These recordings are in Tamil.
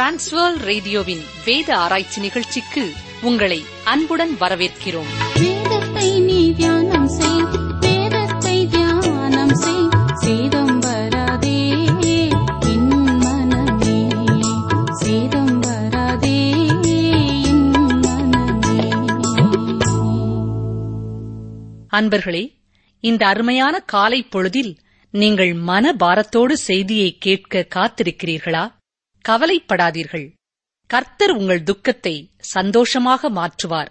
டிரான்ஸ்வர் ரேடியோவின் வேத ஆராய்ச்சி நிகழ்ச்சிக்கு உங்களை அன்புடன் வரவேற்கிறோம் வேதத்தை நீ தியானம் செய் வேதத்தை தியானம் செய் சேதம் வராதே என் மனமே சேதம் வராதே என் மனமே அன்பர்களே இந்த அருமையான காலை பொழுதில் நீங்கள் மன பாரத்தோடு செய்தியை கேட்க காத்திருக்கிறீர்களா கவலைப்படாதீர்கள் கர்த்தர் உங்கள் துக்கத்தை சந்தோஷமாக மாற்றுவார்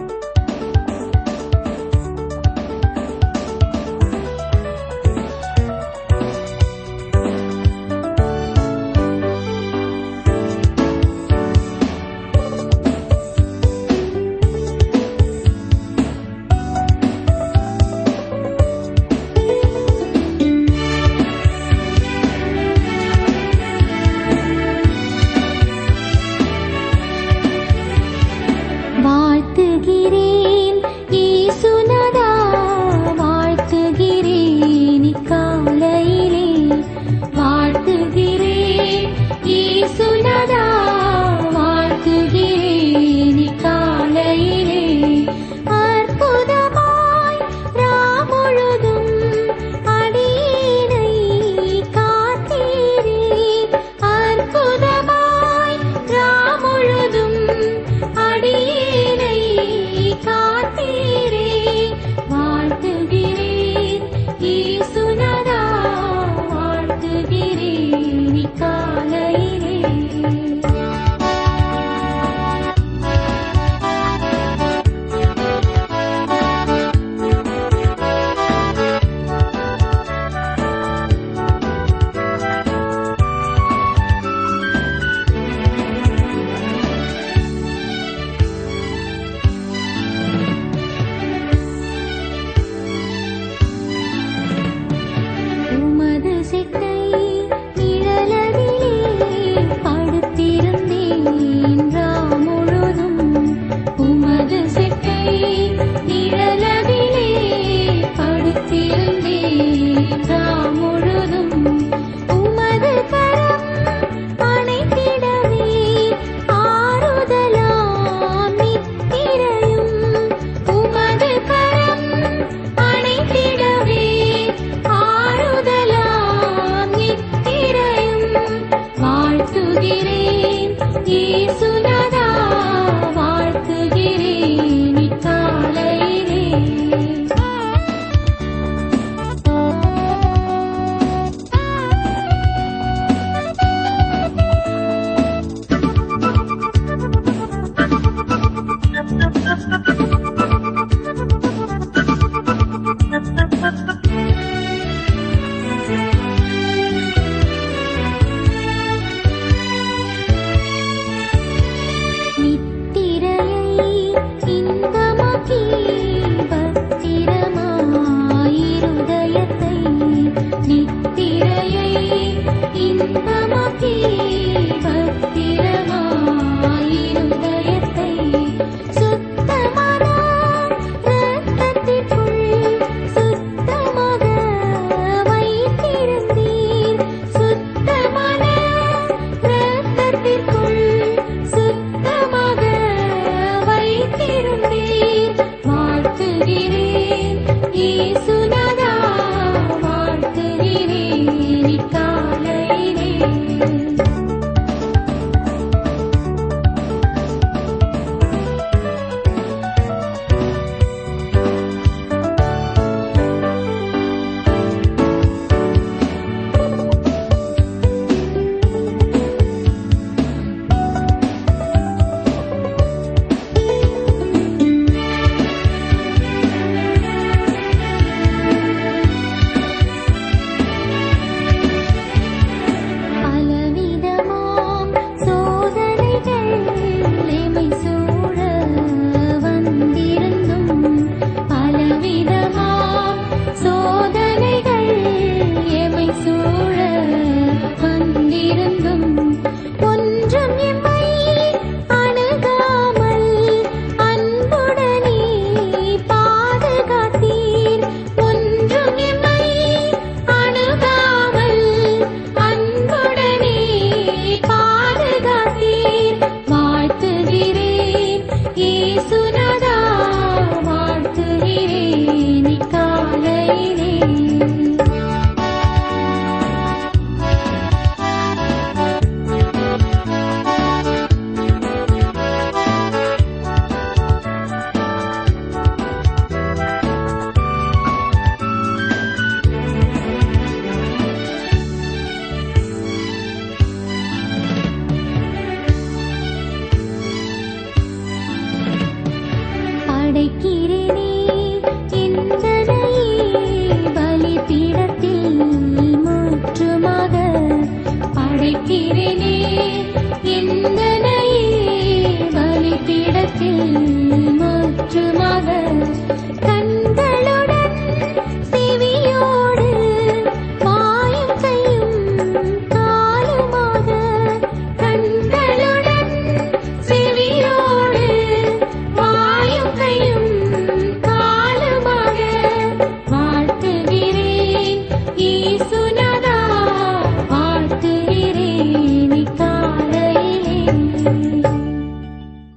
வாழ்த்துகிறேன் இயேசுநாதா வாழ்த்துகிறேன் இக்காலையிலே வாழ்த்துகிறேன் இயேசுநாதா வாழ்த்துகிறேன் இக்காலையிலே அற்புதமாய் ராமுழுதும் அடியேனை காத்தீரே அற்புதமாய் ராமுழுதும் அடியேனை காத்தீரே வாழ்த்துகிறேன் இயேசுநாதா வாழ்த்துகிறேன் இக்காலையிலே உமது செட்டை நிழலதிலே படுத்திருந்தேன் ராம் முழுதும் உமது செட்டை நிழலதிலே படுத்திருந்தேன் ராம் முழுதும் உமது கரம் அணைத்திடவே ஆறுதலாம் நித்திரையும் உமது கரம் அணைத்திடவே ஆறுதலாம்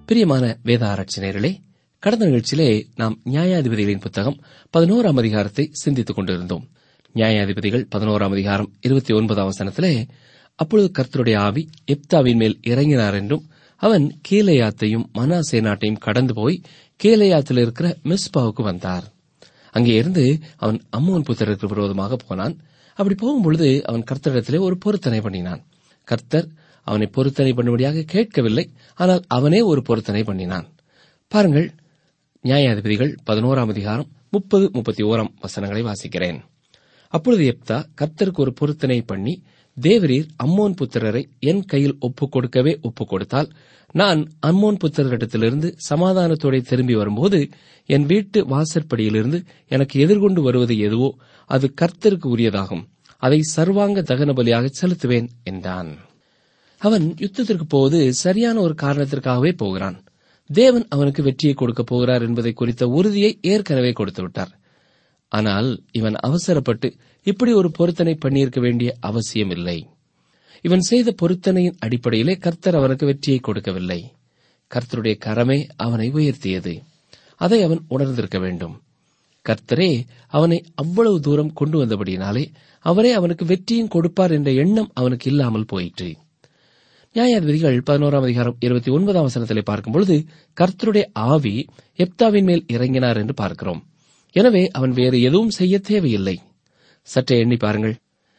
பிரியமான வேத ஆராய்ச்சினர்களே கடந்த நிகழ்ச்சியிலே நாம் நியாயாதிபதிகளின் புத்தகம் பதினோராம் அதிகாரத்தை சிந்தித்துக் கொண்டிருந்தோம் நியாயாதிபதிகள் பதினோராம் அதிகாரம் இருபத்தி ஒன்பதாம் வசனத்திலே அப்பொழுது கர்த்தருடைய ஆவி எப்தாவின் மேல் இறங்கினார் என்றும் அவன் கீலேயாத்தையும் மனாசே நாட்டையும் கடந்து போய் கீலேயாத்தில் இருக்கிற மிஸ்பாவுக்கு வந்தார் அங்கே இருந்து அவன் அம்மோன் புத்திரருக்கு விரோதமாக போனான் அப்படி போகும்பொழுது அவன் கர்த்தரிடத்திலே ஒரு பொருத்தனை பண்ணினான் கர்த்தர் அவனை பொருத்தனை பண்ணும்படியாக கேட்கவில்லை ஆனால் அவனே ஒரு பொருத்தனை பண்ணினான் பாருங்கள் நியாயாதிபதிகள் பதினோராம் அதிகாரம் முப்பது முப்பத்தி ஓராம் வசனங்களை வாசிக்கிறேன் அப்பொழுது எப்தா கர்த்தருக்கு ஒரு பொருத்தனை பண்ணி தேவரீர் அம்மோன் புத்திரரை என் கையில் ஒப்புக் கொடுக்கவே ஒப்புக் கொடுத்தால் நான் அம்மோன் புத்திரரிடத்திலிருந்து சமாதானத்தோட திரும்பி வரும்போது என் வீட்டு வாசற்படியிலிருந்து எனக்கு எதிர்கொண்டு வருவது எதுவோ அது கர்த்தருக்கு உரியதாகும் அதை சர்வாங்க தகன பலியாக செலுத்துவேன் என்றான் அவன் யுத்தத்திற்கு போவது சரியான ஒரு காரணத்திற்காகவே போகிறான் தேவன் அவனுக்கு வெற்றியை கொடுக்கப் போகிறார் என்பதை குறித்த உறுதியை ஏற்கனவே கொடுத்து விட்டார் ஆனால் இவன் அவசரப்பட்டு இப்படி ஒரு பொருத்தனை பண்ணியிருக்க வேண்டிய அவசியம் இல்லை இவன் செய்த பொருத்தனையின் அடிப்படையிலே கர்த்தர் அவனுக்கு வெற்றியை கொடுக்கவில்லை கர்த்தருடைய கரமே அவனை உயர்த்தியது அதை அவன் உணர்ந்திருக்க வேண்டும் கர்த்தரே அவனை அவ்வளவு தூரம் கொண்டு வந்தபடியினாலே அவரே அவனுக்கு வெற்றியும் கொடுப்பார் என்ற எண்ணம் அவனுக்கு இல்லாமல் போயிற்று நியாயாதிபதிகள் பதினோராம் அதிகாரம் இருபத்தி ஒன்பதாம் வசனத்திலே பார்க்கும்பொழுது கர்த்தருடைய ஆவி எப்தாவின் மேல் இறங்கினார் என்று பார்க்கிறோம் எனவே அவன் வேறு எதுவும் செய்ய தேவையில்லை சற்றே எண்ணி பாருங்கள்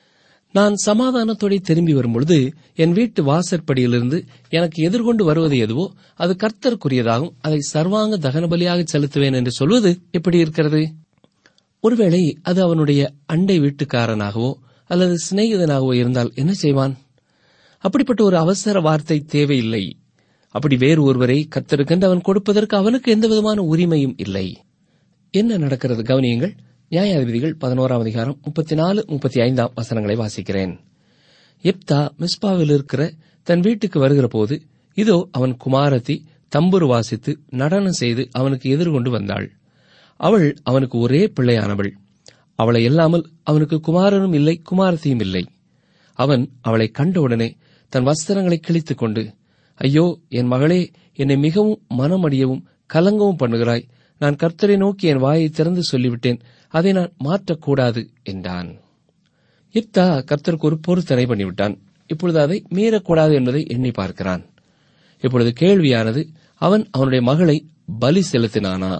நான் சமாதானத்தோടെ திரும்பி வரும்பொழுது என் வீட்டு வாசற்படியிலிருந்து எனக்கு எதிர்கொண்டு வருவது எதுவோ அது கர்த்தருக்குரியதாகும் அதை சர்வாங்க தகனபலியாக செலுத்துவேன் என்று சொல்வது எப்படி இருக்கிறது ஒருவேளை அது அவனுடைய அண்டை வீட்டுக்காரனாகவோ அல்லது சிநேகிதனாகவோ இருந்தால் என்ன செய்வான் அப்படிப்பட்ட ஒரு அவசர வார்த்தை தேவையில்லை அப்படி வேறு ஒருவரை கத்தருக்கென்று அவன் கொடுப்பதற்கு அவனுக்கு எந்த விதமான உரிமையும் இல்லை என்ன நடக்கிறது கவனியுங்கள் நியாயாதிபதிகள் பதினோராம் அதிகாரம் முப்பத்தி நாலு முப்பத்தி ஐந்தாம் வசனங்களை வாசிக்கிறேன் எப்தா மிஸ்பாவில் இருக்கிற தன் வீட்டுக்கு வருகிற போது இதோ அவன் குமாரத்தி தம்புரு வாசித்து நடனம் செய்து அவனுக்கு எதிர்கொண்டு வந்தாள் அவள் அவனுக்கு ஒரே பிள்ளையானவள் அவளை இல்லாமல் அவனுக்கு குமாரனும் இல்லை குமாரத்தியும் இல்லை அவன் அவளை கண்டவுடனே தன் வஸ்திரங்களை கிழித்துக் கொண்டு ஐயோ என் மகளே என்னை மிகவும் மனமடியவும் கலங்கவும் பண்ணுகிறாய் நான் கர்த்தரை நோக்கி என் வாயை திறந்து சொல்லிவிட்டேன் அதை நான் மாற்றக்கூடாது என்றான் இப்தா கர்த்தருக்கு ஒரு பொருத்தனை பண்ணிவிட்டான் இப்பொழுது அதை மீறக்கூடாது என்பதை எண்ணி பார்க்கிறான் இப்பொழுது கேள்வியானது அவன் அவனுடைய மகளை பலி செலுத்தினானா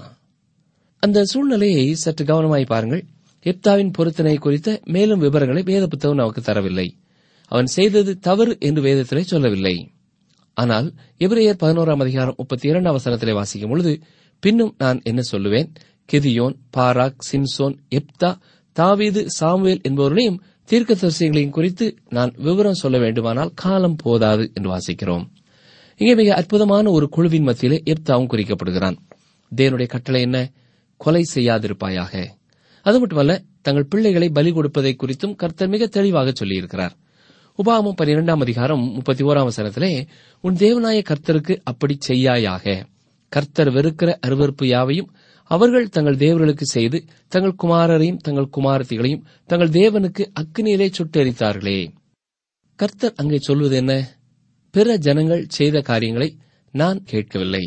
அந்த சூழ்நிலையை சற்று கவனமாய் பாருங்கள் எப்தாவின் பொருத்தனை குறித்த மேலும் விவரங்களை வேத புத்தகம் நமக்கு தரவில்லை அவன் செய்தது தவறு என்று வேதத்திலே சொல்லவில்லை ஆனால் எபிரேயர் பதினோராம் அதிகாரம் முப்பத்தி இரண்டாம் வசனத்திலே வாசிக்கும் பொழுது பின்னும் நான் என்ன சொல்லுவேன் கெதியோன் பாராக் சிம்சோன் எப்தா தாவீது சாமுவேல் என்பவர்களையும் தீர்க்கதரிசிகளையும் குறித்து நான் விவரம் சொல்ல வேண்டுமானால் காலம் போதாது என்று வாசிக்கிறோம் இங்கே மிக அற்புதமான ஒரு குழுவின் மத்தியிலே எப்தாவும் குறிக்கப்படுகிறான் தேவனுடைய கட்டளை என்ன கொலை செய்யாதிருப்பாயாக அது மட்டுமல்ல தங்கள் பிள்ளைகளை பலி கொடுப்பதை குறித்தும் கர்த்தர் மிக தெளிவாக சொல்லியிருக்கிறார் உபாகமம் பன்னிரெண்டாம் அதிகாரம் முப்பத்தி ஓராம் வசனத்திலே உன் தேவனாய கர்த்தருக்கு அப்படி செய்யாயாக கர்த்தர் வெறுக்கிற அருவறுப்பு யாவையும் அவர்கள் தங்கள் தேவர்களுக்கு செய்து தங்கள் குமாரரையும் தங்கள் குமாரத்திகளையும் தங்கள் தேவனுக்கு அக்னியிலே சுட்டெரித்தார்களே கர்த்தர் அங்கே சொல்வது என்ன பிற ஜனங்கள் செய்த காரியங்களை நான் கேட்கவில்லை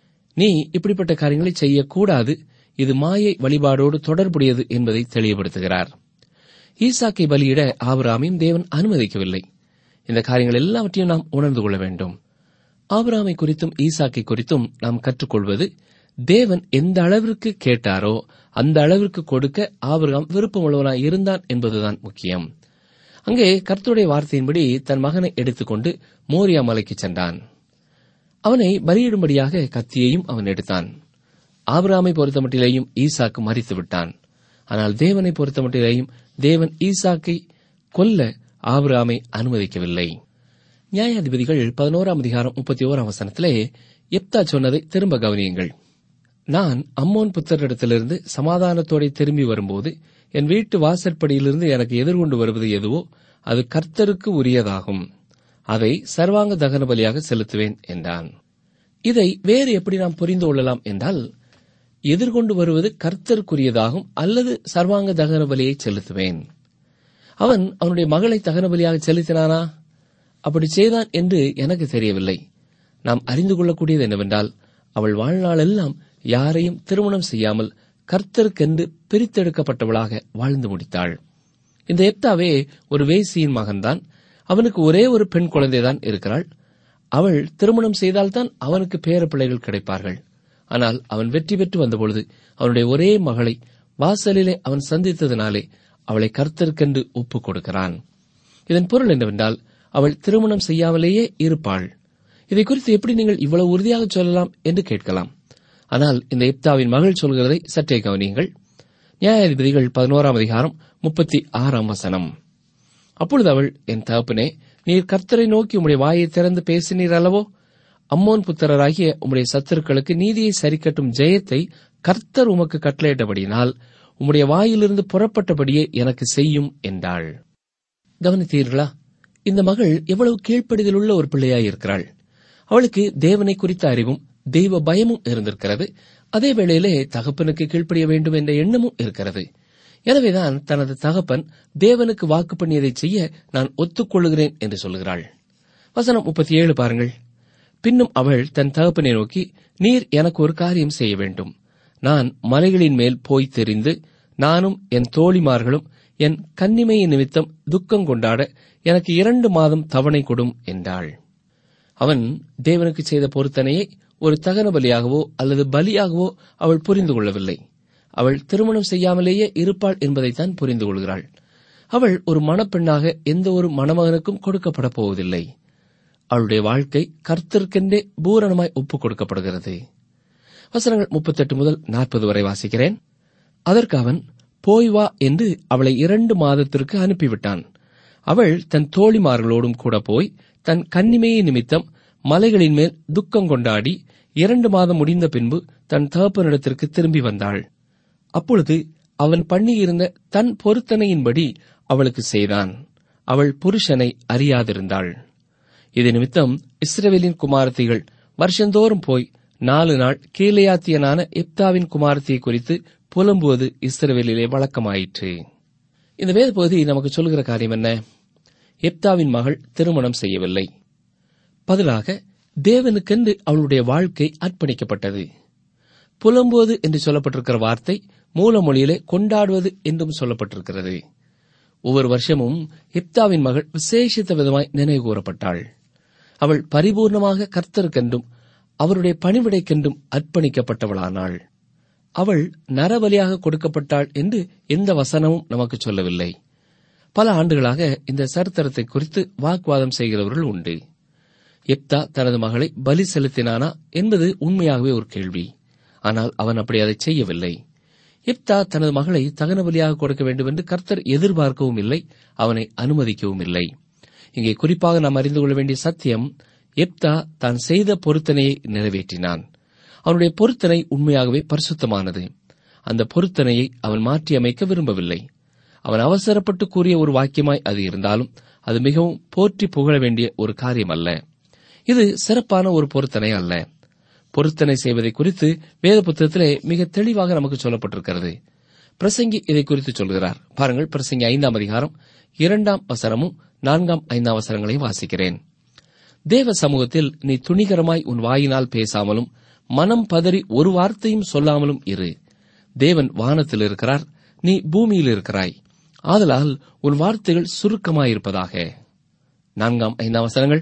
நீ இப்படிப்பட்ட காரியங்களை செய்யக்கூடாது இது மாயை வழிபாடோடு தொடர்புடையது என்பதை தெளிவுபடுத்துகிறார் ஈசாக்கை பலியிட ஆபிராமையும் தேவன் அனுமதிக்கவில்லை இந்த காரியங்கள் எல்லாவற்றையும் நாம் உணர்ந்து கொள்ள வேண்டும் ஆபிராமை குறித்தும் ஈசாக்கை குறித்தும் நாம் கற்றுக்கொள்வது தேவன் எந்த அளவிற்கு கேட்டாரோ அந்த அளவிற்கு கொடுக்க ஆபிரகாம் விருப்பமுள்ளவனாய் இருந்தான் என்பதுதான் முக்கியம் அங்கே கர்த்தருடைய வார்த்தையின்படி தன் மகனை எடுத்துக்கொண்டு மோரியா மலைக்கு சென்றான் அவனை பலியிடும்படியாக கத்தியையும் அவன் எடுத்தான் ஆபிராமை பொறுத்தமட்டிலேயும் ஈசாக்கு மறித்து விட்டான் ஆனால் தேவனை பொறுத்தமட்டிலேயும் தேவன் ஈசாக்கை கொல்ல ஆபிராமை அனுமதிக்கவில்லை நியாயாதிபதிகள் பதினோராம் அதிகாரம் முப்பத்தி ஓராம் வசனத்திலே எப்தா சொன்னதை திரும்ப கவனியுங்கள் நான் அம்மோன் புத்தரிடத்திலிருந்து சமாதானத்தோടെ திரும்பி வரும்போது என் வீட்டு வாசற்படியிலிருந்து எனக்கு எதிர்கொண்டு வருவது எதுவோ அது கர்த்தருக்கு உரியதாகும் அதை சர்வாங்க தகன பலியாக செலுத்துவேன் என்றான் இதை வேறு எப்படி நாம் புரிந்து கொள்ளலாம் என்றால் எதிர்கொண்டு வருவது கர்த்தருக்குரியதாகும் அல்லது சர்வாங்க தகன பலியை செலுத்துவேன் அவன் அவனுடைய மகளை தகன பலியாக செலுத்தினானா அப்படி செய்தான் என்று எனக்கு தெரியவில்லை நாம் அறிந்து கொள்ளக்கூடியது என்னவென்றால் அவள் வாழ்நாளெல்லாம் யாரையும் திருமணம் செய்யாமல் கர்த்தருக்கென்று பிரித்தெடுக்கப்பட்டவளாக வாழ்ந்து முடித்தாள் இந்த எப்தாவே ஒரு வேசியின் மகன்தான் அவனுக்கு ஒரே ஒரு பெண் குழந்தைதான் இருக்கிறாள் அவள் திருமணம் செய்தால்தான் அவனுக்கு பேர பிள்ளைகள் கிடைப்பார்கள் ஆனால் அவன் வெற்றி பெற்று வந்தபொழுது அவனுடைய ஒரே மகளை வாசலிலே அவன் சந்தித்ததினாலே அவளை கர்த்தருக்கென்று ஒப்புக் கொடுக்கிறான் இதன் பொருள் என்னவென்றால் அவள் திருமணம் செய்யாமலேயே இருப்பாள் இதை குறித்து எப்படி நீங்கள் இவ்வளவு உறுதியாக சொல்லலாம் என்று கேட்கலாம் ஆனால் இந்த எப்தாவின் மகள் சொல்கிறதை சற்றே கவனியுங்கள் நியாயாதிபதிகள் பதினோராம் அதிகாரம் முப்பத்தி ஆறாம் வசனம் அப்பொழுது அவள் என் தகப்பனே நீர் கர்த்தரை நோக்கி உம்முடைய வாயை திறந்து பேசினீர் அல்லவோ அம்மோன் புத்திரராகிய உம்முடைய சத்துருக்களுக்கு நீதியை சரிக்கட்டும் ஜெயத்தை கர்த்தர் உமக்கு கட்டளையிட்டபடியினால் உம்முடைய வாயிலிருந்து புறப்பட்டபடியே எனக்கு செய்யும் என்றாள் கவனித்தீர்களா இந்த மகள் எவ்வளவு கீழ்ப்படிதலுள்ள ஒரு பிள்ளையாய் இருக்கிறாள் அவளுக்கு தேவனை குறித்த அறிவும் தெய்வ பயமும் இருந்திருக்கிறது அதே வேளையிலே தகப்பனுக்கு கீழ்ப்படிய வேண்டும் என்ற எண்ணமும் இருக்கிறது எனவேதான் தனது தகப்பன் தேவனுக்கு வாக்கு பண்ணியதை செய்ய நான் ஒத்துக்கொள்கிறேன் என்று சொல்கிறாள் வசனம் முப்பத்தி ஏழு பாருங்கள் பின்னும் அவள் தன் தகப்பனை நோக்கி நீர் எனக்கு ஒரு காரியம் செய்ய வேண்டும் நான் மலைகளின் மேல் போய் தெரிந்து நானும் என் தோழிமார்களும் என் கன்னிமையின் நிமித்தம் துக்கம் கொண்டாட எனக்கு இரண்டு மாதம் தவணை கொடும் என்றாள் அவன் தேவனுக்கு செய்த பொருத்தனையை ஒரு தகன பலியாகவோ அல்லது பலியாகவோ அவள் புரிந்து கொள்ளவில்லை அவள் திருமணம் செய்யாமலேயே இருப்பாள் என்பதைத்தான் புரிந்து கொள்கிறாள் அவள் ஒரு மணப்பெண்ணாக எந்த ஒரு மணமகனுக்கும் கொடுக்கப்பட போவதில்லை அவளுடைய வாழ்க்கை கர்த்தருக்கென்றே பூரணமாய் ஒப்புக் கொடுக்கப்படுகிறது வசனங்கள் முப்பத்தெட்டு முதல் நாற்பது வரை வாசிக்கிறேன் அதற்கு அவன் போய் வா என்று அவளை இரண்டு மாதத்திற்கு அனுப்பிவிட்டான் அவள் தன் தோழிமார்களோடும் கூட போய் தன் கன்னிமையை நிமித்தம் மலைகளின் மேல் துக்கம் கொண்டாடி இரண்டு மாதம் முடிந்த பின்பு தன் தகப்பனிடத்திற்கு திரும்பி வந்தாள் அப்பொழுது அவன் பண்ணியிருந்த தன் பொருத்தனையின்படி அவளுக்கு செய்தான் அவள் புருஷனை அறியாதிருந்தாள் இது நிமித்தம் இஸ்ரவேலின் குமாரத்திகள் வருஷந்தோறும் போய் நாலு நாள் கீழையாத்தியனான எப்தாவின் குமாரத்தியை குறித்து புலம்புவது இஸ்ரவேலிலே வழக்கமாயிற்று இந்த வேத பகுதி நமக்கு சொல்கிற காரியம் என்ன எப்தாவின் மகள் திருமணம் செய்யவில்லை பதிலாக தேவனுக்கென்று அவளுடைய வாழ்க்கை அர்ப்பணிக்கப்பட்டது புலம்புவது என்று சொல்லப்பட்டிருக்கிற வார்த்தை மூலமொழியிலே கொண்டாடுவது என்றும் சொல்லப்பட்டிருக்கிறது ஒவ்வொரு வருஷமும் எப்தாவின் மகள் விசேஷித்த விதமாய் நினைவு கூறப்பட்டாள் அவள் பரிபூர்ணமாக கர்த்தருக்கென்றும் அவருடைய பணிவிடைக்கென்றும் அர்ப்பணிக்கப்பட்டவளானாள் அவள் நரபலியாக கொடுக்கப்பட்டாள் என்று எந்த வசனமும் நமக்கு சொல்லவில்லை பல ஆண்டுகளாக இந்த சரித்திரத்தை குறித்து வாக்குவாதம் செய்கிறவர்கள் உண்டு எப்தா தனது மகளை பலி செலுத்தினானா என்பது உண்மையாகவே ஒரு கேள்வி ஆனால் அவன் அப்படி அதை செய்யவில்லை எப்தா தனது மகளை தகன பலியாக கொடுக்க வேண்டும் என்று கர்த்தர் எதிர்பார்க்கவும் இல்லை அவனை அனுமதிக்கவும் இல்லை இங்கே குறிப்பாக நாம் அறிந்து கொள்ள வேண்டிய சத்தியம் எப்தா தான் செய்த பொருத்தனையை நிறைவேற்றினான் அவனுடைய பொருத்தனை உண்மையாகவே பரிசுத்தமானது அந்த பொருத்தனையை அவன் மாற்றியமைக்க விரும்பவில்லை அவன் அவசரப்பட்டு கூறிய ஒரு வாக்கியமாய் அது இருந்தாலும் அது மிகவும் போற்றி புகழ வேண்டிய ஒரு காரியம் அல்ல இது சிறப்பான ஒரு பொருத்தனை அல்ல பொருத்தனை செய்வதை குறித்து வேத புத்தகத்திலே மிக தெளிவாக நமக்கு சொல்லப்பட்டிருக்கிறது பிரசங்கி இதை குறித்து சொல்கிறார் பாருங்கள் பிரசங்கி ஐந்தாம் அதிகாரம் இரண்டாம் வசனமும் நான்காம் ஐந்தாம் வசனங்களையும் வாசிக்கிறேன் தேவ சமூகத்தில் நீ துணிகரமாய் உன் வாயினால் பேசாமலும் மனம் பதறி ஒரு வார்த்தையும் சொல்லாமலும் இரு தேவன் வானத்தில் இருக்கிறார் நீ பூமியில் இருக்கிறாய் ஆதலால் உன் வார்த்தைகள் சுருக்கமாயிருப்பதாக நான்காம் ஐந்தாம் வசனங்கள்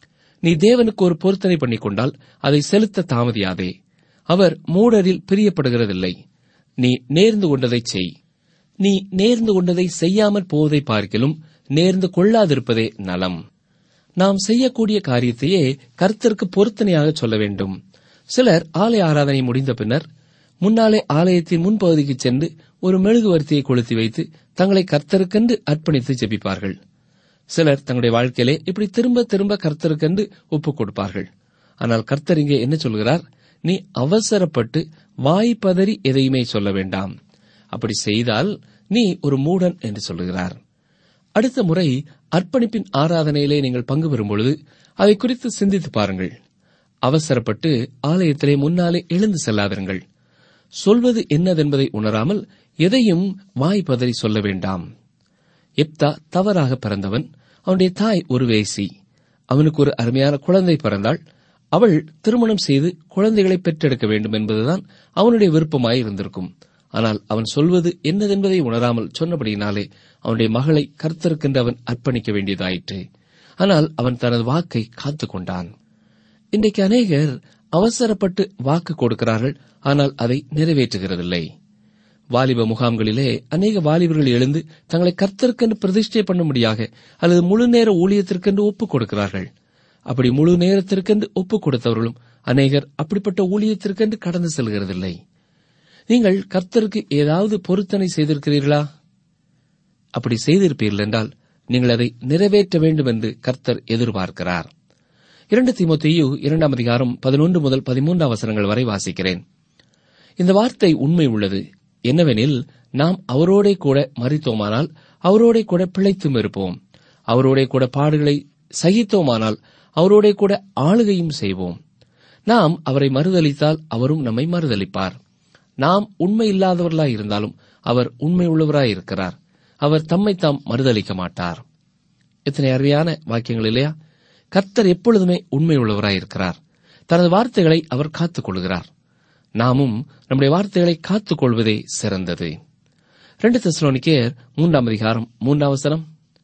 நீ தேவனுக்கு ஒரு பொருத்தனை பண்ணிக் கொண்டால் அதை செலுத்த தாமதியாதே அவர் மூடரில் பிரியப்படுகிறதில்லை நீ நேர்ந்து கொண்டதை செய் நீ நேர்ந்து கொண்டதை செய்யாமற் போவதை பார்க்கிலும் நேர்ந்து கொள்ளாதிருப்பதே நலம் நாம் செய்யக்கூடிய காரியத்தையே கர்த்தருக்கு பொருத்தனையாக சொல்ல வேண்டும் சிலர் ஆலய ஆராதனை முடிந்த பின்னர் முன்னாலே ஆலயத்தின் முன்பகுதிக்கு சென்று ஒரு மெழுகுவர்த்தியை கொளுத்தி வைத்து தங்களை கர்த்தருக்கென்று அர்ப்பணித்து ஜெபிப்பார்கள் சிலர் தங்களுடைய வாழ்க்கையிலே இப்படி திரும்ப திரும்ப கர்த்தருக்கென்று ஒப்புக் கொடுப்பார்கள் ஆனால் கர்த்தர் இங்கே என்ன சொல்கிறார் நீ அவசரப்பட்டு வாய் பதறி எதையுமே சொல்ல வேண்டாம் அப்படி செய்தால் நீ ஒரு மூடன் என்று சொல்லுகிறார் அடுத்த முறை அர்ப்பணிப்பின் ஆராதனையிலே நீங்கள் பங்கு பெறும் பொழுது அதை குறித்து சிந்தித்து பாருங்கள் அவசரப்பட்டு ஆலயத்திலே முன்னாலே எழுந்து செல்லாதிருங்கள் சொல்வது என்னதென்பதை உணராமல் எதையும் வாய் பதறி சொல்ல வேண்டாம் எப்தா தவறாக பிறந்தவன் அவனுடைய தாய் ஒரு வேசி அவனுக்கு ஒரு அருமையான குழந்தை பிறந்தாள் அவள் திருமணம் செய்து குழந்தைகளை பெற்றெடுக்க வேண்டும் என்பதுதான் அவனுடைய விருப்பமாய் இருந்திருக்கும் ஆனால் அவன் சொல்வது என்னதென்பதை உணராமல் சொன்னபடியினாலே அவனுடைய மகளை கர்த்தருக்கென்று அவன் அர்ப்பணிக்க வேண்டியதாயிற்று ஆனால் அவன் தனது வாக்கை காத்துக் கொண்டான் இன்றைக்கு அநேகர் அவசரப்பட்டு வாக்கு கொடுக்கிறார்கள் ஆனால் அதை நிறைவேற்றுகிறதில்லை வாலிப முகாம்களிலே அநேக வாலிபர்கள் எழுந்து தங்களை கர்த்தருக்கென்று பிரதிஷ்டை பண்ணும்படியாக அல்லது முழு நேர ஊழியத்திற்கென்று ஒப்புக் கொடுக்கிறார்கள் அப்படி முழு நேரத்திற்கென்று ஒப்புக் கொடுத்தவர்களும் அநேகர் அப்படிப்பட்ட ஊழியத்திற்கென்று கடந்து செல்கிறதில்லை நீங்கள் கர்த்தருக்கு ஏதாவது பொருத்தனை செய்திருக்கிறீர்களா அப்படி செய்திருப்பீர்கள் என்றால் நீங்கள் அதை நிறைவேற்ற வேண்டும் என்று கர்த்தர் எதிர்பார்க்கிறார் இரண்டு தீமோத்தேயு இரண்டாம் அதிகாரம் பதினொன்று முதல் பதிமூன்றாம் வசனங்கள் வரை வாசிக்கிறேன் இந்த வார்த்தை உண்மை உள்ளது என்னவெனில் நாம் அவரோடே கூட மறித்தோமானால் அவரோடே கூட பிழைத்தும் இருப்போம் அவரோடே கூட பாடுகளை சகித்தோமானால் அவரோடே கூட ஆளுகையும் செய்வோம் நாம் அவரை மறுதலித்தால் அவரும் நம்மை மறுதலிப்பார் நாம் உண்மை இல்லாதவர்களாய் இருந்தாலும் அவர் உண்மை உள்ளவராய் இருக்கிறார் அவர் தம்மை தாம் மறுதலிக்க மாட்டார் எத்தனை அருமையான வாக்கியங்கள் இல்லையா கர்த்தர் எப்பொழுதுமே உண்மை உள்ளவராய் இருக்கிறார் தனது வார்த்தைகளை அவர் காத்துக் கொள்கிறார் நாமும் நம்முடைய வார்த்தைகளை காத்துக் கொள்வதே சிறந்தது ரெண்டு தெசலோனிக்கேயர் மூன்றாம் அதிகாரம் மூன்றாம் வசனம்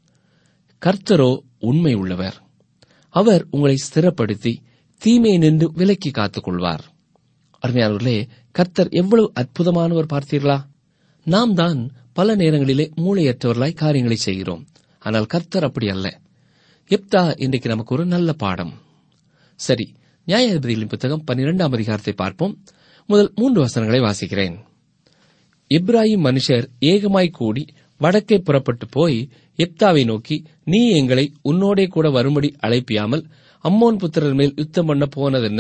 கர்த்தரோ உண்மை உள்ளவர் அவர் உங்களை ஸ்திரப்படுத்தி தீமையை நின்று விலக்கி காத்துக் கொள்வார் அருமையானவர்களே கர்த்தர் எவ்வளவு அற்புதமானவர் பார்த்தீர்களா நாம் தான் பல நேரங்களிலே மூளையற்றவர்களாய் காரியங்களை செய்கிறோம் ஆனால் கர்த்தர் அப்படி அல்ல எப்தா இன்றைக்கு நமக்கு ஒரு நல்ல பாடம் சரி நியாயாதிபதிகளின் புத்தகம் பன்னிரெண்டாம் அதிகாரத்தை பார்ப்போம் முதல் மூன்று வசனங்களை வாசிக்கிறேன் இப்ராஹிம் மனுஷர் ஏகமாய் கூடி வடக்கே புறப்பட்டு போய் எப்தாவை நோக்கி நீ எங்களை உன்னோடே கூட வரும்படி அழைப்பியாமல் அம்மோன் புத்திரர் மேல் யுத்தம் பண்ண போனதென்ன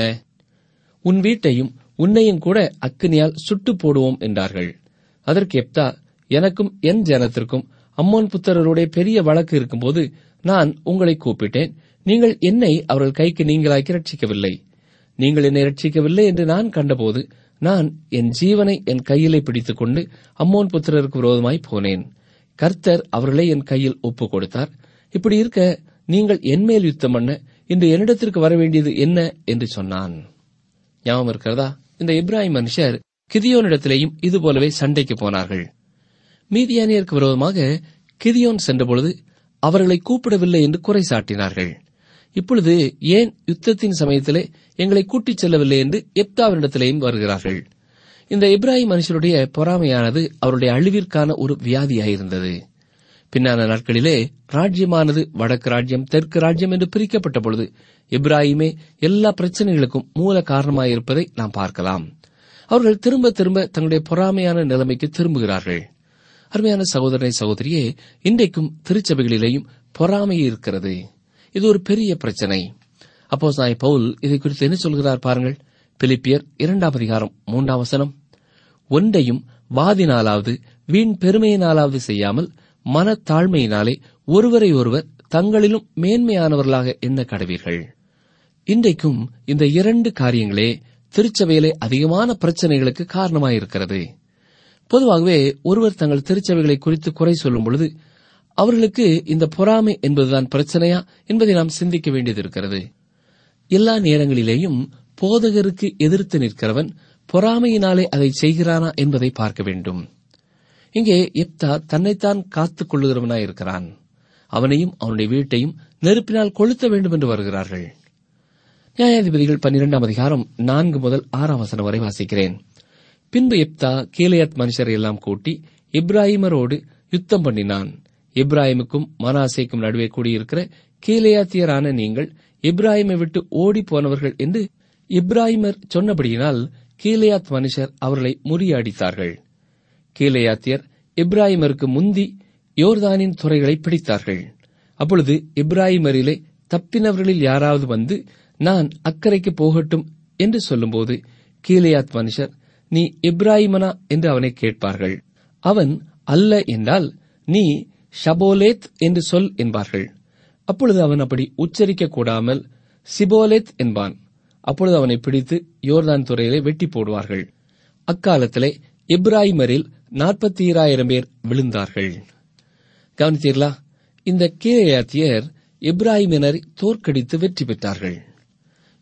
உன் வீட்டையும் உன்னையும் கூட அக்கினியால் சுட்டு போடுவோம் என்றார்கள் அதற்கு எப்தா எனக்கும் என் ஜனத்திற்கும் அம்மோன் புத்திரருடைய பெரிய வழக்கு இருக்கும்போது நான் உங்களை கூப்பிட்டேன் நீங்கள் என்னை அவர்கள் கைக்கு நீங்களாக்கி ரட்சிக்கவில்லை நீங்கள் என்னை ரட்சிக்கவில்லை என்று நான் கண்டபோது நான் என் ஜீவனை என் கையிலே பிடித்துக் கொண்டு அம்மோன் புத்திரருக்கு விரோதமாய் போனேன் கர்த்தர் அவர்களை என் கையில் ஒப்புக் கொடுத்தார் இப்படி இருக்க நீங்கள் என்மேல் யுத்தம் பண்ண இன்று என்னிடத்திற்கு வர வேண்டியது என்ன என்று சொன்னான் ஞாபகம் இருக்கிறதா இந்த இப்ராஹிம் மனுஷர் கிதியோனிடத்திலேயும் இது போலவே சண்டைக்கு போனார்கள் மீதியானியருக்கு விரோதமாக கிதியோன் சென்றபொழுது அவர்களை கூப்பிடவில்லை என்று குறை சாட்டினார்கள் இப்பொழுது ஏன் யுத்தத்தின் சமயத்திலே எங்களை கூட்டிச் செல்லவில்லை என்று எப்தாவினிடத்திலேயும் வருகிறார்கள் இந்த இப்ராஹிம் மனுஷருடைய பொறாமையானது அவருடைய அழிவிற்கான ஒரு வியாதியாயிருந்தது பின்னான நாட்களிலே ராஜ்யமானது வடக்கு ராஜ்யம் தெற்கு ராஜ்யம் என்று பிரிக்கப்பட்ட பொழுது இப்ராஹிமே எல்லா பிரச்சனைகளுக்கும் மூல காரணமாயிருப்பதை நாம் பார்க்கலாம் அவர்கள் திரும்ப திரும்ப தங்களுடைய பொறாமையான நிலைமைக்கு திரும்புகிறார்கள் அருமையான சகோதரனை சகோதரியே இன்றைக்கும் திருச்சபைகளிலேயும் பொறாமை இருக்கிறது இது ஒரு பெரிய பிரச்சனை அப்போ சாய் பவுல் இதை குறித்து என்ன சொல்கிறார் பாருங்கள் பிலிப்பியர் இரண்டாம் அதிகாரம் மூன்றாம் வசனம் ஒன்றையும் வாதினாலாவது வீண் பெருமையினாலாவது செய்யாமல் மனத்தாழ்மையினாலே ஒருவரை ஒருவர் தங்களிலும் மேன்மையானவர்களாக எண்ண கடவீர்கள் இன்றைக்கும் இந்த இரண்டு காரியங்களே திருச்சபையிலே அதிகமான பிரச்சனைகளுக்கு காரணமாயிருக்கிறது பொதுவாகவே ஒருவர் தங்கள் திருச்சபைகளை குறித்து குறை சொல்லும் பொழுது அவர்களுக்கு இந்த பொறாமை என்பதுதான் பிரச்சனையா என்பதை நாம் சிந்திக்க வேண்டியது இருக்கிறது எல்லா நேரங்களிலேயும் போதகருக்கு எதிர்த்து நிற்கிறவன் பொறாமையினாலே அதை செய்கிறானா என்பதை பார்க்க வேண்டும் இங்கே எப்தா தன்னைத்தான் காத்துக் கொள்ளுகிறவனாயிருக்கிறான் அவனையும் அவனுடைய வீட்டையும் நெருப்பினால் கொளுத்த வேண்டும் என்று வருகிறார்கள் நியாயாதிபதிகள் பன்னிரெண்டாம் அதிகாரம் நான்கு முதல் ஆறாம் வசனம் வரை வாசிக்கிறேன் பின்பு எப்தா கீலேயத் மனுஷரை எல்லாம் கூட்டி இப்ராஹிமரோடு யுத்தம் பண்ணினான் இப்ராஹிமுக்கும் மனாசேக்கும் நடுவே கூடியிருக்கிற கீலேயாத்தியரான நீங்கள் இப்ராஹிமை விட்டு ஓடி போனவர்கள் என்று இப்ராஹிமர் சொன்னபடியினால் கீலேயாத் மனுஷர் அவர்களை முறியடித்தார்கள் கீலேயாத்தியர் இப்ராஹிமருக்கு முந்தி யோர்தானின் துறைகளை பிடித்தார்கள் அப்பொழுது இப்ராஹிமரிலே தப்பினவர்களில் யாராவது வந்து நான் அக்கறைக்கு போகட்டும் என்று சொல்லும்போது கீலேயாத் மனுஷர் நீ இப்ராஹிமனா என்று அவனை கேட்பார்கள் அவன் அல்ல என்றால் நீ ஷபோலேத் என்று சொல் என்பார்கள் அப்பொழுது அவன் அப்படி உச்சரிக்க கூடாமல் சிபோலேத் என்பான் அப்பொழுது அவனை பிடித்து யோர்தான் துறையிலே வெட்டி போடுவார்கள் அக்காலத்திலே இப்ராஹிமரில் நாற்பத்தி ஈராயிரம் பேர் விழுந்தார்கள் கவனித்தீர்களா இந்த கீழையாத்தியர் இப்ராஹிமினரை தோற்கடித்து வெற்றி பெற்றார்கள்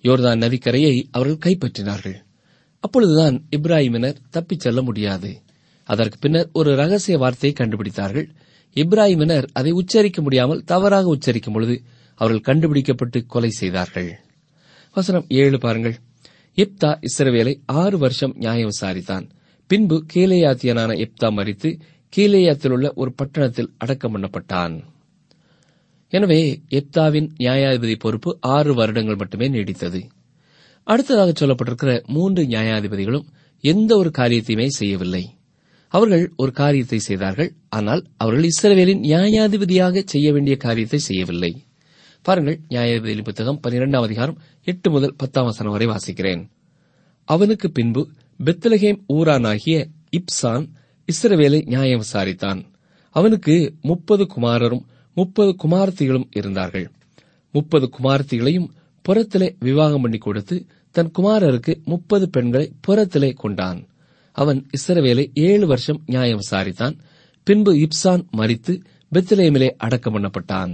யோர்தான் நதிக்கரையை அவர்கள் கைப்பற்றினார்கள் அப்பொழுதுதான் இப்ராஹிமினர் தப்பிச் செல்ல முடியாது அதற்கு பின்னர் ஒரு ரகசிய வார்த்தையை கண்டுபிடித்தார்கள் இப்ராஹிமினர் அதை உச்சரிக்க முடியாமல் தவறாக உச்சரிக்கும் பொழுது அவர்கள் கண்டுபிடிக்கப்பட்டு கொலை செய்தார்கள் வசனம் ஏழு பாருங்கள் எப்தா இஸ்ரவேலை ஆறு வருஷம் நியாயம் விசாரித்தான் பின்பு கீலேயாத்தியனான எப்தா மறித்து கீலேயாத்தில் உள்ள ஒரு பட்டணத்தில் அடக்கம் பண்ணப்பட்டான் எனவே எப்தாவின் நியாயாதிபதி பொறுப்பு ஆறு வருடங்கள் மட்டுமே நீடித்தது அடுத்ததாக சொல்லப்பட்டிருக்கிற மூன்று நியாயாதிபதிகளும் எந்த ஒரு காரியத்தையுமே செய்யவில்லை அவர்கள் ஒரு காரியத்தை செய்தார்கள் ஆனால் அவர்கள் இஸ்ரவேலின் நியாயாதிபதியாக செய்ய வேண்டிய காரியத்தை செய்யவில்லை பாருங்கள் நியாயாதிபதியின் புத்தகம் பனிரெண்டாம் அதிகாரம் எட்டு முதல் பத்தாம் வசனம் வரை வாசிக்கிறேன் அவனுக்கு பின்பு பெத்லகேம் ஊரானாகிய இப்சான் இஸ்ரவேலை நியாயம் விசாரித்தான் அவனுக்கு முப்பது குமாரரும் முப்பது குமாரத்திகளும் இருந்தார்கள் முப்பது குமாரத்திகளையும் புறத்திலே விவாகம் பண்ணி கொடுத்து தன் குமாரருக்கு முப்பது பெண்களை புறத்திலே கொண்டான் அவன் இஸ்ரவேலை ஏழு வருஷம் நியாயம் விசாரித்தான் பின்பு இப்சான் மரித்து பெத்லேமிலே அடக்கம் பண்ணப்பட்டான்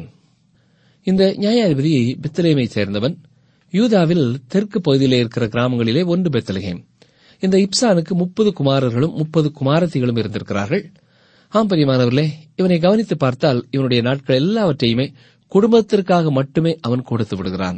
இந்த நியாயாதிபதி பெத்லேமை சேர்ந்தவன் யூதாவில் தெற்கு பகுதியிலே இருக்கிற கிராமங்களிலே ஒன்று பெத்லகேம் இந்த இப்சானுக்கு முப்பது குமாரர்களும் முப்பது குமாரத்திகளும் இருந்திருக்கிறார்கள் ஆம் பிரியமானவர்களே இவனை கவனித்து பார்த்தால் இவனுடைய நாட்கள் எல்லாவற்றையுமே குடும்பத்திற்காக மட்டுமே அவன் கொடுத்து விடுகிறான்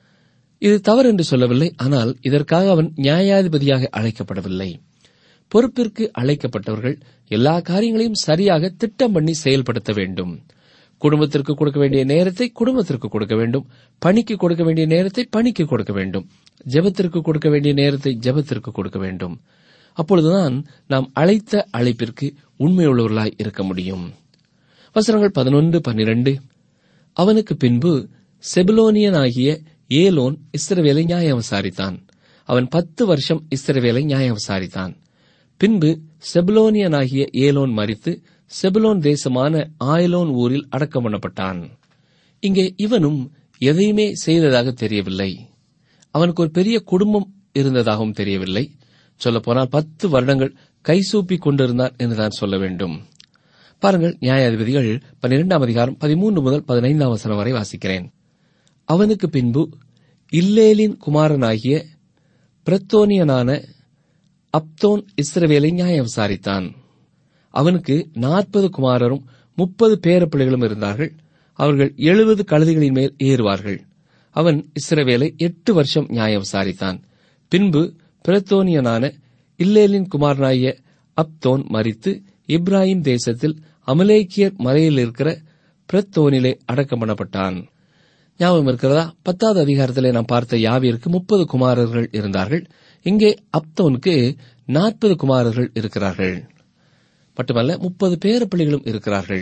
இது தவறு என்று சொல்லவில்லை ஆனால் இதற்காக அவன் நியாயாதிபதியாக அழைக்கப்படவில்லை பொறுப்பிற்கு அழைக்கப்பட்டவர்கள் எல்லா காரியங்களையும் சரியாக திட்டம் பண்ணி செயல்படுத்த வேண்டும் குடும்பத்திற்கு கொடுக்க வேண்டிய நேரத்தை குடும்பத்திற்கு கொடுக்க வேண்டும் பணிக்கு கொடுக்க வேண்டிய நேரத்தை பணிக்கு கொடுக்க வேண்டும் ஜெபத்திற்கு கொடுக்க வேண்டிய நேரத்தை ஜெபத்திற்கு கொடுக்க வேண்டும் அப்பொழுதுதான் நாம் அழைத்த அழைப்பிற்கு உண்மையுள்ளவர்களாய் இருக்க முடியும் வசனங்கள் பதினொன்று பன்னிரண்டு அவனுக்கு பின்பு செபுலோனியனாகிய ஏலோன் இஸ்ரவேலை நியாயம் விசாரித்தான் அவன் பத்து வருஷம் இஸ்ரவேலை நியாயம் விசாரித்தான் பின்பு செபுலோனியனாகிய ஏலோன் மரித்து செபுலோன் தேசமான ஆயலோன் ஊரில் அடக்கம் பண்ணப்பட்டான் இங்கே இவனும் எதையுமே செய்ததாக தெரியவில்லை அவனுக்கு ஒரு பெரிய குடும்பம் இருந்ததாகவும் தெரியவில்லை சொல்லப்போனால் பத்து வருடங்கள் கைசூப்பி கொண்டிருந்தான் என்றுதான் சொல்ல வேண்டும் பாருங்கள் நியாயாதிபதிகள் பன்னிரெண்டாம் அதிகாரம் பதிமூன்று முதல் பதினைந்தாம் வசனம் வரை வாசிக்கிறேன் அவனுக்கு பின்பு இல்லேலின் குமாரனாகிய பிரத்தோனியனான அப்தோன் இஸ்ரவேலை நியாயம் விசாரித்தான் அவனுக்கு நாற்பது குமாரரும் முப்பது பேரப்பிள்ளைகளும் இருந்தார்கள் அவர்கள் எழுபது கழுதைகளின் மேல் ஏறுவார்கள் அவன் இஸ்ரவேலை எட்டு வருஷம் நியாயம் விசாரித்தான் பின்பு பிரத்தோனியனான இல்லேலின் குமாரனாகிய அப்தோன் மரித்து இப்ராஹிம் தேசத்தில் அமலேக்கியர் மலையில் இருக்கிற பிரத்தோனிலே அடக்கம் பண்ணப்பட்டான் ஞாபகம் இருக்கிறதா பத்தாவது அதிகாரத்திலே நாம் பார்த்த யாவிற்கு முப்பது குமாரர்கள் இருந்தார்கள் இங்கே அப்தோனுக்கு நாற்பது குமாரர்கள் இருக்கிறார்கள் மட்டுமல்ல முப்பது பேரப்பிள்ளைகளும் இருக்கிறார்கள்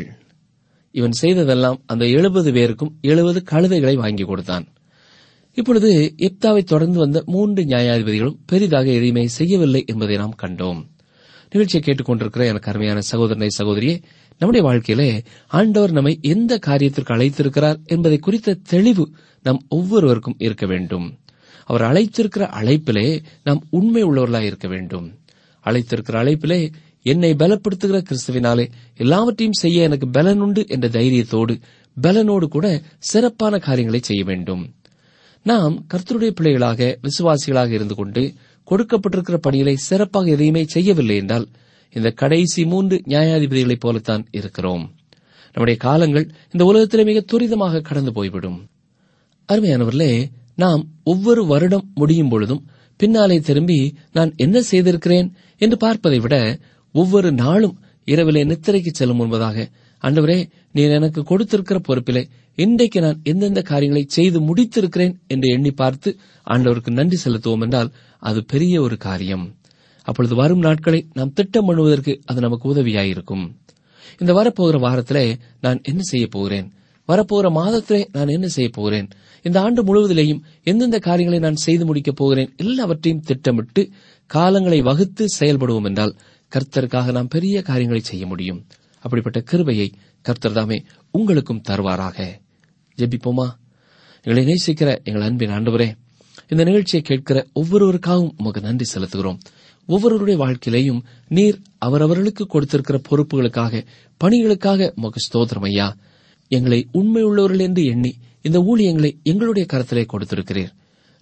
இவன் செய்ததெல்லாம் அந்த எழுபது பேருக்கும் எழுபது கழுதைகளை வாங்கி கொடுத்தான் இப்பொழுது எப்தாவை தொடர்ந்து வந்த மூன்று நியாயாதிபதிகளும் பெரிதாக எதையுமே செய்யவில்லை என்பதை நாம் கண்டோம் நிகழ்ச்சியை கேட்டுக்கொண்டிருக்கிற எனக்கு அருமையான சகோதரனை சகோதரியே நம்முடைய வாழ்க்கையிலே ஆண்டவர் நம்மை எந்த காரியத்திற்கு அழைத்திருக்கிறார் என்பதை குறித்த தெளிவு நம் ஒவ்வொருவருக்கும் இருக்க வேண்டும் அவர் அழைத்திருக்கிற அழைப்பிலே நாம் உண்மை உள்ளவர்களாய் இருக்க வேண்டும் அழைத்திருக்கிற அழைப்பிலே என்னை பலப்படுத்துகிற கிறிஸ்துவினாலே எல்லாவற்றையும் செய்ய எனக்கு பலன் உண்டு என்ற தைரியத்தோடு பலனோடு கூட சிறப்பான காரியங்களை செய்ய வேண்டும் நாம் கர்த்தருடைய பிள்ளைகளாக விசுவாசிகளாக இருந்து கொண்டு கொடுக்கப்பட்டிருக்கிற பணிகளை சிறப்பாக எதையுமே செய்யவில்லை என்றால் இந்த கடைசி மூன்று நியாயாதிபதிகளைப் போலத்தான் இருக்கிறோம் நம்முடைய காலங்கள் இந்த உலகத்திலே மிக துரிதமாக கடந்து போய்விடும் அருமையானவர்களே நாம் ஒவ்வொரு வருடம் முடியும் பொழுதும் பின்னாலே திரும்பி நான் என்ன செய்திருக்கிறேன் என்று பார்ப்பதை விட ஒவ்வொரு நாளும் இரவிலே நித்திரைக்கு செல்லும் முன்பதாக ஆண்டவரே நீர் எனக்கு கொடுத்திருக்கிற பொறுப்பிலே இன்றைக்கு நான் எந்தெந்த காரியங்களை செய்து முடித்திருக்கிறேன் என்று எண்ணி பார்த்து ஆண்டவருக்கு நன்றி செலுத்துவோம் என்றால் அது பெரிய ஒரு காரியம் அப்பொழுது வரும் நாட்களை நாம் திட்டம் பண்ணுவதற்கு அது நமக்கு உதவியாயிருக்கும் இந்த வரப்போகிற வாரத்திலே நான் என்ன செய்ய போகிறேன் வரப்போகிற மாதத்திலே நான் என்ன செய்ய போகிறேன் இந்த ஆண்டு முழுவதிலேயும் எந்தெந்த காரியங்களை நான் செய்து முடிக்கப் போகிறேன் எல்லாவற்றையும் திட்டமிட்டு காலங்களை வகுத்து செயல்படுவோம் என்றால் கர்த்தருக்காக நாம் பெரிய காரியங்களை செய்ய முடியும் அப்படிப்பட்ட கிருபையை கர்த்தர் தாமே உங்களுக்கும் தருவாராக ஜெபிப்போமா எங்களை நேசிக்கிற எங்கள் அன்பின் ஆண்டவரே இந்த நிகழ்ச்சியை கேட்கிற ஒவ்வொருவருக்காகவும் உமக்கு நன்றி செலுத்துகிறோம் ஒவ்வொருவருடைய வாழ்க்கையிலேயும் நீர் அவரவர்களுக்கு கொடுத்திருக்கிற பொறுப்புகளுக்காக பணிகளுக்காக உமக்கு ஸ்தோத்திரம் ஐயா எங்களை உண்மையுள்ளவர்கள் என்று எண்ணி இந்த ஊழியங்களை எங்களுடைய கரத்திலே கொடுத்திருக்கிறீர்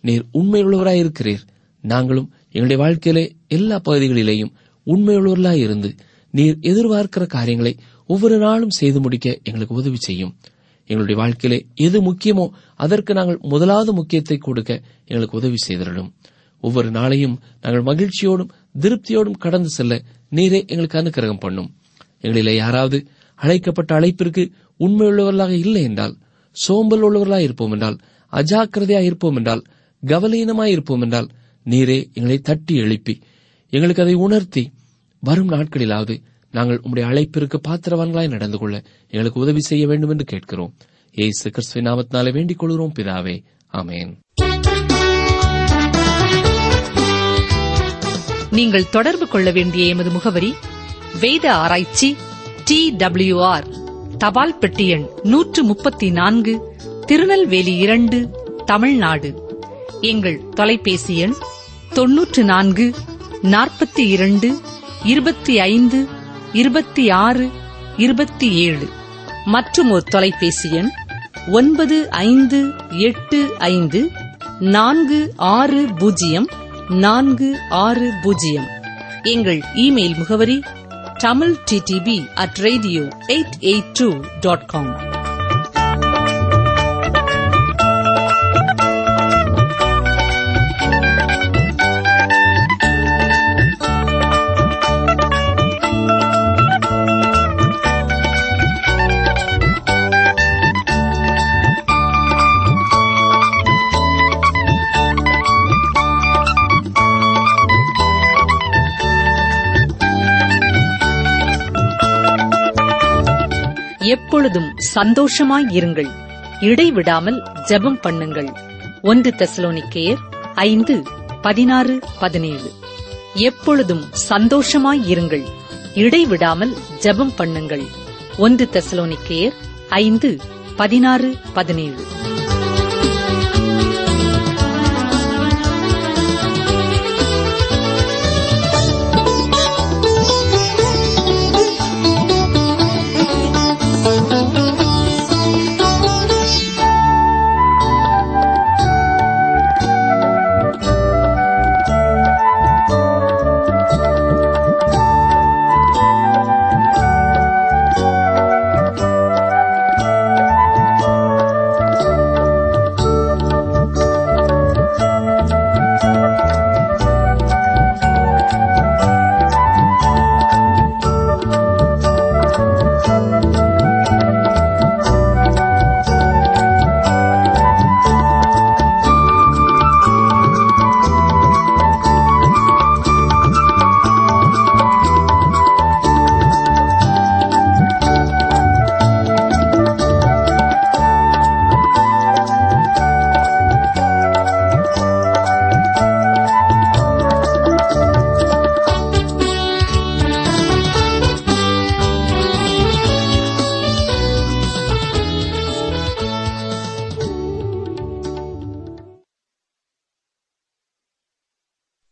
நீர் உண்மையுள்ளவராயிருக்கிறீர் நாங்களும் எங்களுடைய வாழ்க்கையிலே எல்லா பகுதிகளிலேயும் உண்மையுள்ளவர்களாய் இருந்து நீர் எதிர்பார்க்கிற காரியங்களை ஒவ்வொரு நாளும் செய்து முடிக்க எங்களுக்கு உதவி செய்யும் எங்களுடைய வாழ்க்கையிலே எது முக்கியமோ அதற்கு நாங்கள் முதலாவது முக்கியத்தை கொடுக்க எங்களுக்கு உதவி செய்திடலும் ஒவ்வொரு நாளையும் நாங்கள் மகிழ்ச்சியோடும் திருப்தியோடும் கடந்து செல்ல நீரே எங்களுக்கு அனுக்கிரகம் பண்ணும் எங்களிலே யாராவது அழைக்கப்பட்ட அழைப்பிற்கு உண்மையுள்ளவர்களாக இல்லை என்றால் சோம்பல் உள்ளவர்களாக இருப்போம் என்றால் அஜாக்கிரதையாக இருப்போம் என்றால் கவலீனமாய் இருப்போம் என்றால் நீரே எங்களை தட்டி எழுப்பி எங்களுக்கு அதை உணர்த்தி வரும் நாட்களிலாவது நாங்கள் உம்முடைய அழைப்பிற்கு பாத்திரவான்களாய் நடந்து கொள்ள எங்களுக்கு உதவி செய்ய வேண்டும் என்று கேட்கிறோம் ஏசு கிறிஸ்துவின் நாமத்தினாலே வேண்டிக் கொள்கிறோம் பிதாவே ஆமென் நீங்கள் தொடர்பு கொள்ள வேண்டிய எமது முகவரி வேத ஆராய்ச்சி டி ஆர் தபால் பெட்டி எண் நூற்று முப்பத்தி நான்கு திருநெல்வேலி இரண்டு தமிழ்நாடு எங்கள் தொலைபேசி எண் தொன்னூற்று நான்கு நாற்பத்தி இரண்டு இருபத்தி ஐந்து இருபத்தி ஆறு இருபத்தி ஏழு மற்றும் ஒரு தொலைபேசி எண் ஒன்பது ஐந்து எட்டு ஐந்து நான்கு ஆறு பூஜ்ஜியம் நான்கு ஆறு பூஜ்ஜியம் எங்கள் இமெயில் முகவரி Tamil DTP at radio eight eight two dot com எப்பொழுதும் சந்தோஷமாய் இருங்கள் இடைவிடாமல் ஜெபம் பண்ணுங்கள் ஒன்று தெசலோனிக்கேயர் ஐந்து பதினாறு பதினேழு எப்பொழுதும் சந்தோஷமாய் இருங்கள் இடைவிடாமல் ஜெபம் பண்ணுங்கள் ஒன்று தெசலோனிக்கேயர் ஐந்து பதினாறு பதினேழு